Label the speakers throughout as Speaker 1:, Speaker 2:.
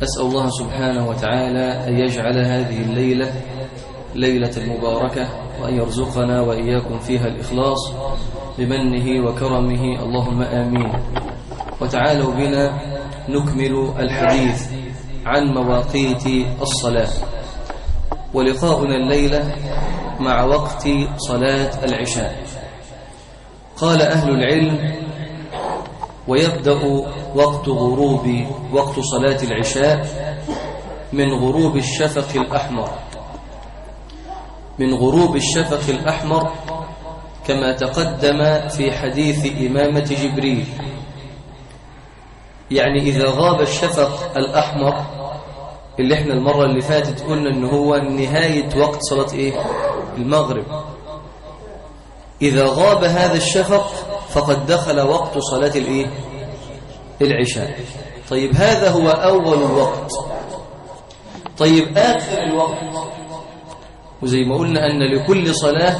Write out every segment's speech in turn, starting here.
Speaker 1: أسأل الله سبحانه وتعالى أن يجعل هذه الليلة ليلة المباركة وأن يرزقنا وإياكم فيها الإخلاص بمنه وكرمه اللهم آمين وتعالوا بنا نكمل الحديث عن مواقيت الصلاة ولقاؤنا الليلة مع وقت صلاة العشاء قال أهل العلم ويبدأ وقت غروب وقت صلاة العشاء من غروب الشفق الأحمر من غروب الشفق الأحمر كما تقدم في حديث إمامة جبريل يعني إذا غاب الشفق الأحمر اللي احنا المرة اللي فاتت قلنا ان هو نهاية وقت صلاة ايه المغرب إذا غاب هذا الشفق فقد دخل وقت صلاة الايه العشاء طيب هذا هو أول الوقت طيب آخر الوقت وزي ما قلنا أن لكل صلاة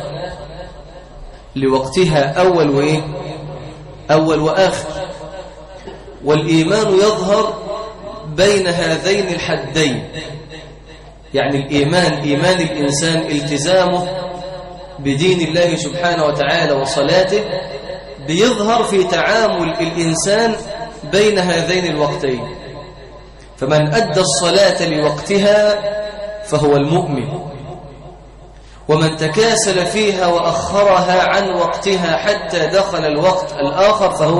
Speaker 1: لوقتها أول وإيه أول وآخر والإيمان يظهر بين هذين الحدين يعني الإيمان إيمان الإنسان التزامه بدين الله سبحانه وتعالى وصلاته بيظهر في تعامل الإنسان بين هذين الوقتين فمن أدى الصلاة لوقتها فهو المؤمن ومن تكاسل فيها وأخرها عن وقتها حتى دخل الوقت الآخر فهو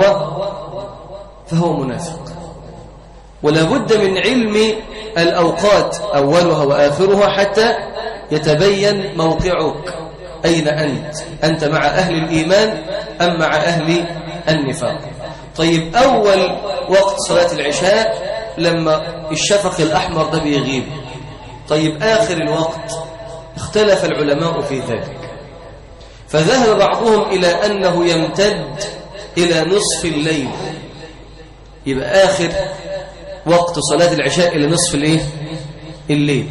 Speaker 1: فهو منافق ولا بد من علم الأوقات أولها وآخرها حتى يتبين موقعك أين أنت أنت مع أهل الإيمان أم مع أهل النفاق طيب أول وقت صلاة العشاء لما الشفق الأحمر ده بيغيب طيب آخر الوقت اختلف العلماء في ذلك فذهب بعضهم إلى أنه يمتد إلى نصف الليل يبقى آخر وقت صلاة العشاء إلى نصف الايه الليل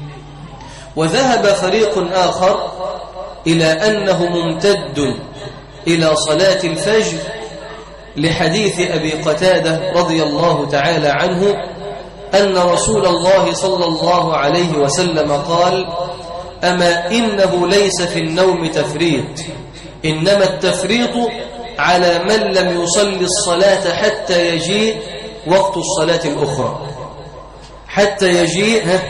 Speaker 1: وذهب فريق آخر إلى أنه ممتد إلى صلاة الفجر لحديث أبي قتادة رضي الله تعالى عنه أن رسول الله صلى الله عليه وسلم قال أما إنه ليس في النوم تفريط إنما التفريط على من لم يصلي الصلاة حتى يجيء وقت الصلاة الأخرى حتى يجيء ها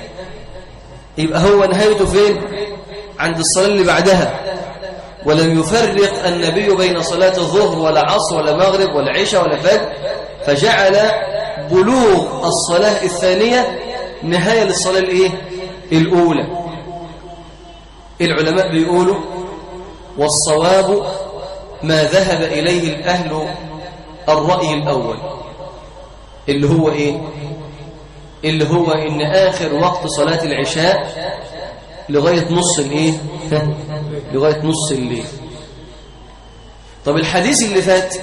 Speaker 1: يبقى هو نهايته فين عند الصلاة اللي بعدها ولم يفرق النبي بين صلاة الظهر ولا عصر ولا مغرب ولا عشاء ولا فجر فجعل بلوغ الصلاة الثانية نهاية للصلاة الإيه؟ الأولى العلماء بيقولوا والصواب ما ذهب إليه الأهل الرأي الأول اللي هو إيه اللي هو إن آخر وقت صلاة العشاء لغاية نص الإيه لغاية نص الليل طب الحديث اللي فات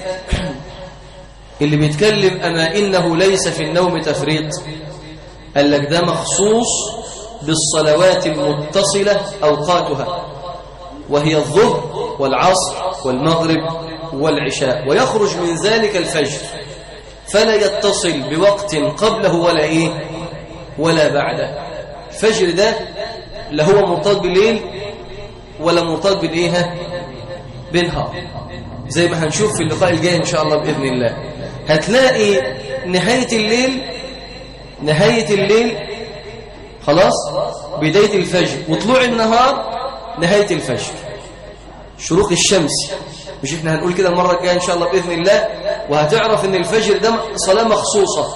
Speaker 1: اللي بيتكلم أما إنه ليس في النوم تفريط قال لك ده مخصوص بالصلوات المتصلة أوقاتها وهي الظهر والعصر والمغرب والعشاء ويخرج من ذلك الفجر فلا يتصل بوقت قبله ولا إيه ولا بعده الفجر ده لا هو مرتبط بالليل ولا مرتبط بالإيه بالنهار زي ما هنشوف في اللقاء الجاي إن شاء الله بإذن الله هتلاقي نهاية الليل نهاية الليل خلاص بداية الفجر وطلوع النهار نهاية الفجر شروق الشمس مش احنا هنقول كده المرة الجاية ان شاء الله بإذن الله وهتعرف ان الفجر ده صلاة مخصوصة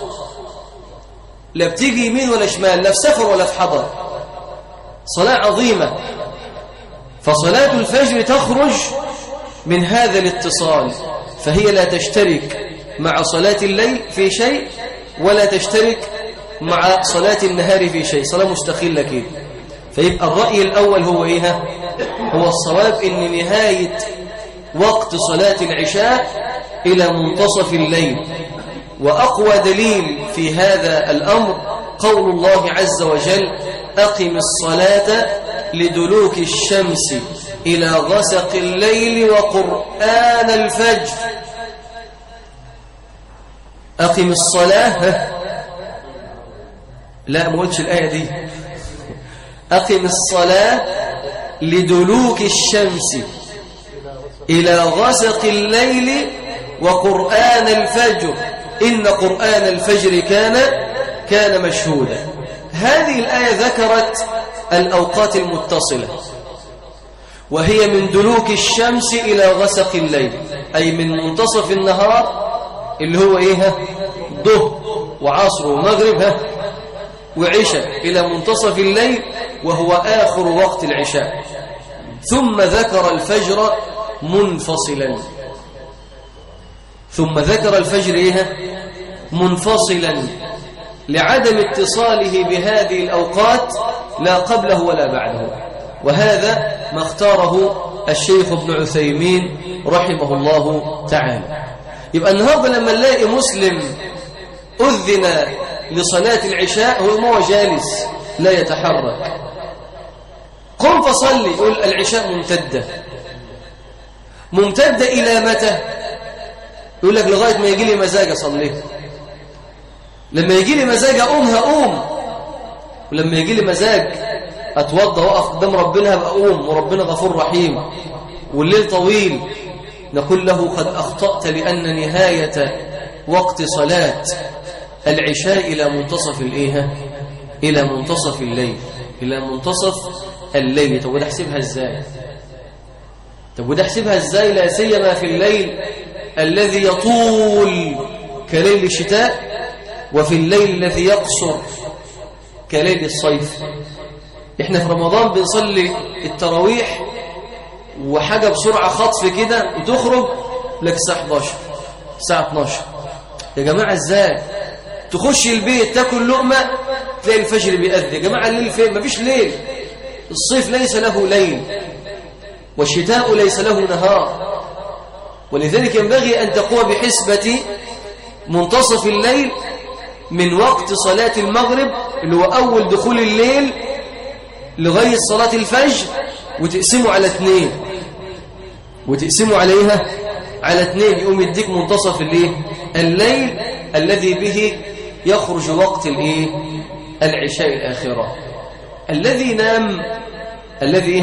Speaker 1: لا بتيجي يمين ولا شمال لا في سفر ولا في حضر صلاة عظيمة فصلاة الفجر تخرج من هذا الاتصال فهي لا تشترك مع صلاة الليل في شيء ولا تشترك مع صلاة النهار في شيء صلاة مستقلة كده فيبقى الرأي الأول هو إيه هو الصواب إن نهاية وقت صلاة العشاء إلى منتصف الليل وأقوى دليل في هذا الأمر قول الله عز وجل أقم الصلاة لدلوك الشمس إلى غسق الليل وقرآن الفجر أقم الصلاة لا ما قلتش الآية دي أقم الصلاة لدلوك الشمس إلى غسق الليل وقرآن الفجر إن قرآن الفجر كان كان مشهودا هذه الآية ذكرت الأوقات المتصلة وهي من دلوك الشمس إلى غسق الليل أي من منتصف النهار اللي هو إيه ظهر وعصر ومغرب ها وعشاء إلى منتصف الليل وهو آخر وقت العشاء ثم ذكر الفجر منفصلا ثم ذكر الفجر إيه منفصلا لعدم اتصاله بهذه الأوقات لا قبله ولا بعده وهذا ما اختاره الشيخ ابن عثيمين رحمه الله تعالى يبقى النهارده لما نلاقي مسلم أذن لصلاة العشاء هو ما هو جالس لا يتحرك قم فصلي يقول العشاء ممتدة ممتدة إلى متى يقول لك لغاية ما يجي لي مزاج أصلي لما يجي لي مزاج أقوم هقوم ولما يجي لي مزاج أتوضى وأقف قدام ربنا هبقى أقوم وربنا غفور رحيم والليل طويل نقول له قد أخطأت لأن نهاية وقت صلاة العشاء إلى منتصف الإيه إلى منتصف الليل إلى منتصف الليل طب وده احسبها إزاي طب وده احسبها إزاي لا سيما في الليل الذي يطول كليل الشتاء وفي الليل الذي يقصر كليل الصيف احنا في رمضان بنصلي التراويح وحاجة بسرعة خطف كده وتخرج لك الساعة 11 الساعة 12 يا جماعة ازاي تخش البيت تاكل لقمة تلاقي الفجر بيأذي يا جماعة الليل فين مفيش ليل الصيف ليس له ليل والشتاء ليس له نهار ولذلك ينبغي أن تقوى بحسبة منتصف الليل من وقت صلاة المغرب اللي هو أول دخول الليل لغاية صلاة الفجر وتقسمه على اثنين وتقسمه عليها على اثنين يقوم يديك منتصف الايه الليل الذي به يخرج وقت الايه العشاء الآخرة الذي نام الذي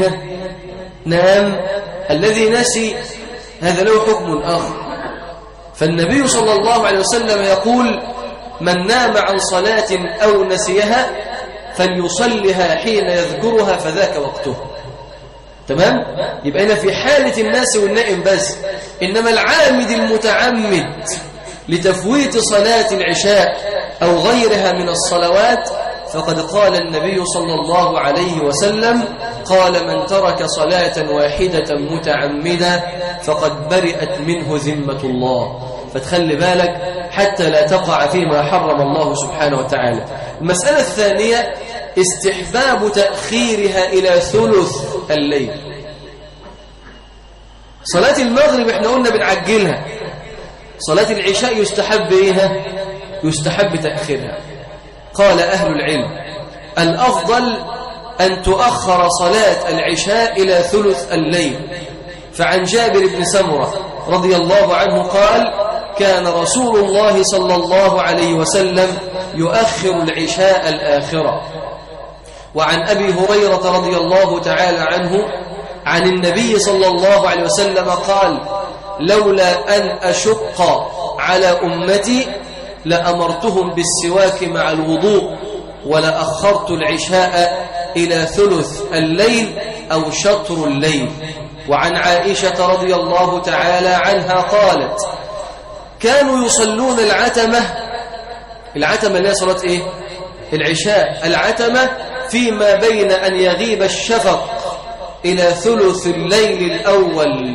Speaker 1: نام الذي نسي هذا له حكم آخر فالنبي صلى الله عليه وسلم يقول من نام عن صلاة أو نسيها فليصلها حين يذكرها فذاك وقته تمام يبقى هنا في حالة الناس والنائم بس إنما العامد المتعمد لتفويت صلاة العشاء أو غيرها من الصلوات فقد قال النبي صلى الله عليه وسلم قال من ترك صلاة واحدة متعمدة فقد برئت منه ذمة الله فتخلي بالك حتى لا تقع فيما حرم الله سبحانه وتعالى المسألة الثانية استحباب تأخيرها إلى ثلث الليل صلاة المغرب احنا قلنا بنعجلها صلاة العشاء يستحب إيها يستحب تأخيرها قال أهل العلم الأفضل أن تؤخر صلاة العشاء إلى ثلث الليل فعن جابر بن سمرة رضي الله عنه قال كان رسول الله صلى الله عليه وسلم يؤخر العشاء الآخرة وعن أبي هريرة رضي الله تعالى عنه عن النبي صلى الله عليه وسلم قال لولا أن أشق على أمتي لأمرتهم بالسواك مع الوضوء ولأخرت العشاء إلى ثلث الليل أو شطر الليل وعن عائشة رضي الله تعالى عنها قالت كانوا يصلون العتمة العتمة اللي هي صلاة إيه؟ العشاء العتمة فيما بين أن يغيب الشفق إلى ثلث الليل الأول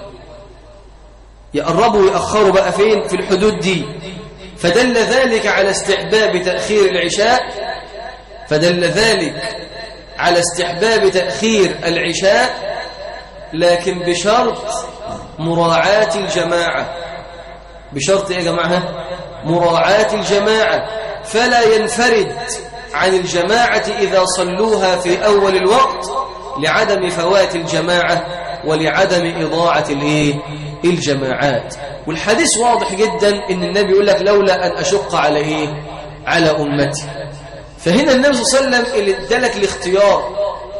Speaker 1: يقربوا ويأخروا بقى فين في الحدود دي فدل ذلك على استحباب تأخير العشاء فدل ذلك على استحباب تأخير العشاء لكن بشرط مراعاة الجماعة بشرط إيه يا جماعة مراعاة الجماعة فلا ينفرد عن الجماعة إذا صلوها في أول الوقت لعدم فوات الجماعة ولعدم إضاعة الإيه؟ الجماعات والحديث واضح جدا إن النبي يقول لك لولا أن أشق على إيه؟ على أمتي فهنا النبي صلى الله عليه وسلم اللي ادالك الاختيار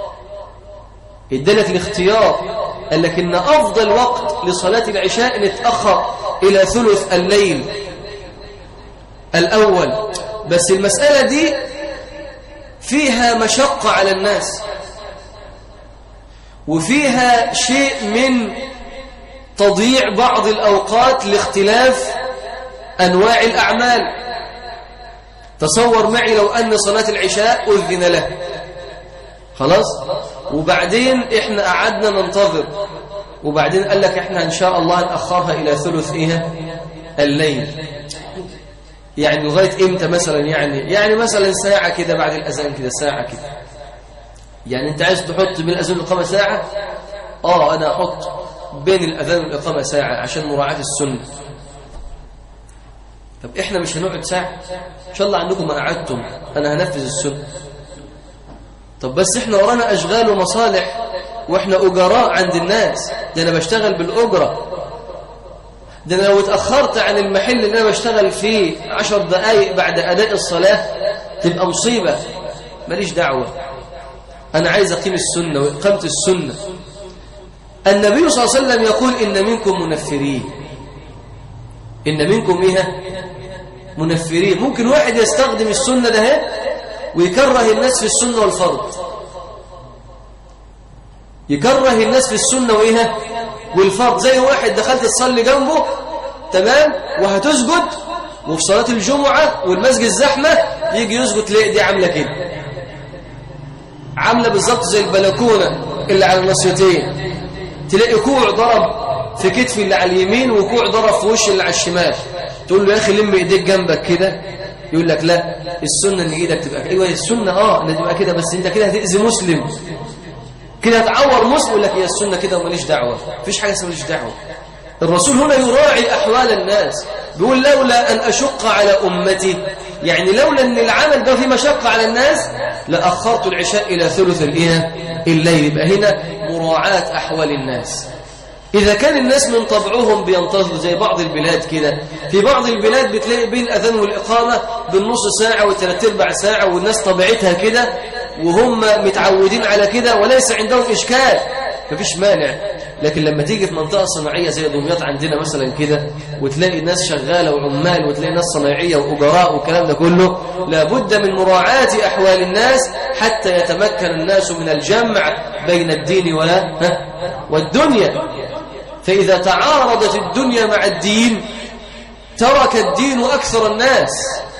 Speaker 1: ادالك الاختيار قال لك ان افضل وقت لصلاه العشاء ان تاخر الى ثلث الليل الاول بس المساله دي فيها مشقه على الناس وفيها شيء من تضييع بعض الاوقات لاختلاف انواع الاعمال تصور معي لو ان صلاه العشاء اذن له خلاص وبعدين احنا قعدنا ننتظر وبعدين قال لك احنا ان شاء الله نأخرها الى ثلث ايه الليل يعني لغاية امتى مثلا يعني يعني مثلا ساعة كده بعد الاذان كده ساعة كده يعني انت عايز تحط بين الاذان والاقامة ساعة اه انا احط بين الاذان والاقامة ساعة عشان مراعاة السنة طب احنا مش هنقعد ساعة ان شاء الله عندكم ما قعدتم انا هنفذ السنة طب بس احنا ورانا اشغال ومصالح واحنا اجراء عند الناس ده انا بشتغل بالاجره ده انا لو اتاخرت عن المحل اللي انا بشتغل فيه عشر دقائق بعد اداء الصلاه تبقى مصيبه ماليش دعوه انا عايز اقيم السنه واقامه السنه النبي صلى الله عليه وسلم يقول ان منكم منفرين ان منكم ايه منفرين ممكن واحد يستخدم السنه ده ويكره الناس في السنة والفرض يكره الناس في السنة وإيه والفرض زي واحد دخلت تصلي جنبه تمام وهتسجد وفي صلاة الجمعة والمسجد زحمة يجي يسجد تلاقي دي عاملة كده عاملة بالظبط زي البلكونة اللي على النصيتين تلاقي كوع ضرب في كتف اللي على اليمين وكوع ضرب في وش اللي على الشمال تقول له يا أخي لم إيديك جنبك كده يقول لك لا السنة ان ايدك تبقى ايوه السنة اه ان تبقى كده بس انت كده هتأذي مسلم كده هتعور مسلم يقول لك هي السنة كده وماليش دعوة مفيش حاجة اسمها ماليش دعوة الرسول هنا يراعي أحوال الناس بيقول لولا أن أشق على أمتي يعني لولا أن العمل ده فيه مشقة على الناس لأخرت العشاء إلى ثلث الإيه الليل يبقى هنا مراعاة أحوال الناس إذا كان الناس من طبعهم بينتظروا زي بعض البلاد كده في بعض البلاد بتلاقي بين الأذان والإقامة بالنص ساعة والثلاث ارباع ساعة والناس طبيعتها كده وهم متعودين على كده وليس عندهم إشكال مفيش مانع لكن لما تيجي في منطقة صناعية زي دمياط عندنا مثلا كده وتلاقي ناس شغالة وعمال وتلاقي ناس صناعية وأجراء والكلام ده كله لابد من مراعاة أحوال الناس حتى يتمكن الناس من الجمع بين الدين ولا والدنيا فإذا تعارضت الدنيا مع الدين ترك الدين أكثر الناس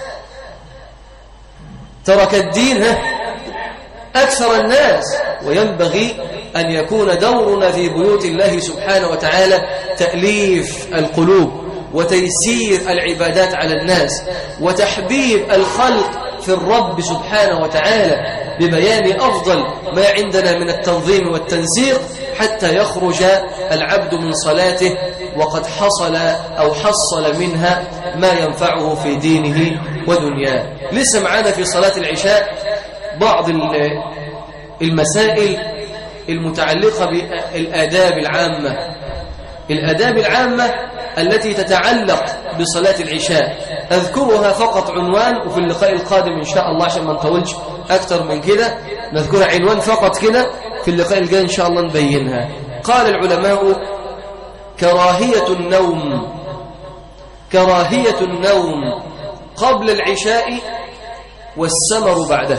Speaker 1: ترك الدين أكثر الناس وينبغي أن يكون دورنا في بيوت الله سبحانه وتعالى تأليف القلوب وتيسير العبادات على الناس وتحبيب الخلق في الرب سبحانه وتعالى ببيان أفضل ما عندنا من التنظيم والتنسيق حتى يخرج العبد من صلاته وقد حصل أو حصل منها ما ينفعه في دينه ودنياه لسه معانا في صلاة العشاء بعض المسائل المتعلقة بالآداب العامة الآداب العامة التي تتعلق بصلاة العشاء أذكرها فقط عنوان وفي اللقاء القادم إن شاء الله عشان ما نطولش أكثر من كده نذكرها عنوان فقط كده في اللقاء الجاي إن شاء الله نبينها قال العلماء كراهية النوم كراهية النوم قبل العشاء والسمر بعده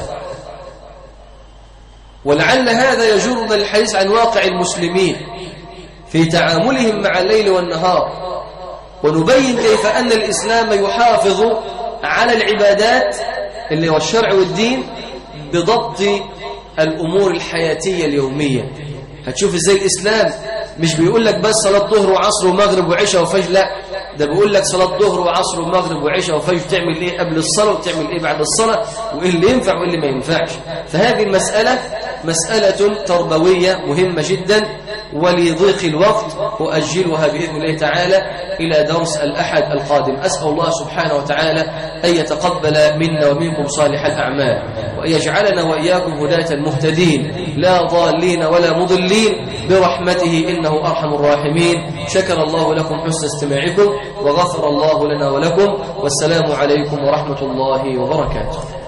Speaker 1: ولعل هذا يجرنا الحديث عن واقع المسلمين في تعاملهم مع الليل والنهار ونبين كيف أن الإسلام يحافظ على العبادات اللي هو الشرع والدين بضبط الأمور الحياتية اليومية هتشوف ازاي الإسلام مش بيقول لك بس صلاة ظهر وعصر ومغرب وعشاء وفجر لا ده بيقول لك صلاة ظهر وعصر ومغرب وعشاء وفجر تعمل ايه قبل الصلاة وتعمل ايه بعد الصلاة وايه اللي ينفع وايه اللي ما ينفعش فهذه المسألة مسألة تربوية مهمة جدا ولضيق الوقت أؤجلها بإذن الله تعالى إلى درس الأحد القادم أسأل الله سبحانه وتعالى أن يتقبل منا ومنكم صالح الأعمال وأن يجعلنا وإياكم هداة مهتدين لا ضالين ولا مضلين برحمته إنه أرحم الراحمين شكر الله لكم حسن استماعكم وغفر الله لنا ولكم والسلام عليكم ورحمة الله وبركاته